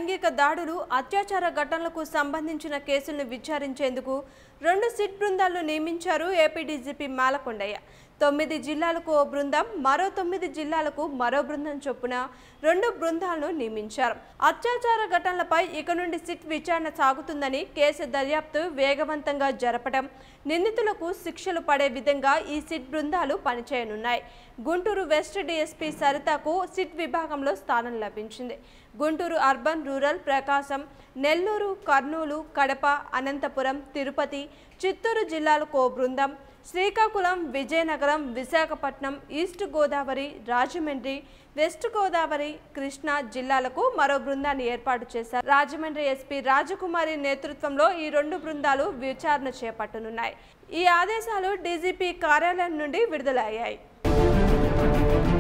లైంగిక దాడులు అత్యాచార ఘటనలకు సంబంధించిన కేసులను విచారించేందుకు రెండు సిట్ బృందాలను నియమించారు ఏపీ డీజీపీ మాలకొండయ్య తొమ్మిది జిల్లాలకు ఓ బృందం మరో తొమ్మిది జిల్లాలకు మరో బృందం చొప్పున రెండు బృందాలను నియమించారు అత్యాచార ఘటనలపై ఇక నుండి సిట్ విచారణ సాగుతుందని కేసు దర్యాప్తు వేగవంతంగా జరపడం నిందితులకు శిక్షలు పడే విధంగా ఈ సిట్ బృందాలు పనిచేయనున్నాయి గుంటూరు వెస్ట్ డీఎస్పీ సరితకు సిట్ విభాగంలో స్థానం లభించింది గుంటూరు అర్బన్ రూరల్ ప్రకాశం నెల్లూరు కర్నూలు కడప అనంతపురం తిరుపతి చిత్తూరు జిల్లాలకు ఓ బృందం శ్రీకాకుళం విజయనగరం విశాఖపట్నం ఈస్ట్ గోదావరి రాజమండ్రి వెస్ట్ గోదావరి కృష్ణా జిల్లాలకు మరో బృందాన్ని ఏర్పాటు చేశారు రాజమండ్రి ఎస్పీ రాజకుమారి నేతృత్వంలో ఈ రెండు బృందాలు విచారణ చేపట్టనున్నాయి ఈ ఆదేశాలు డీజీపీ కార్యాలయం నుండి విడుదలయ్యాయి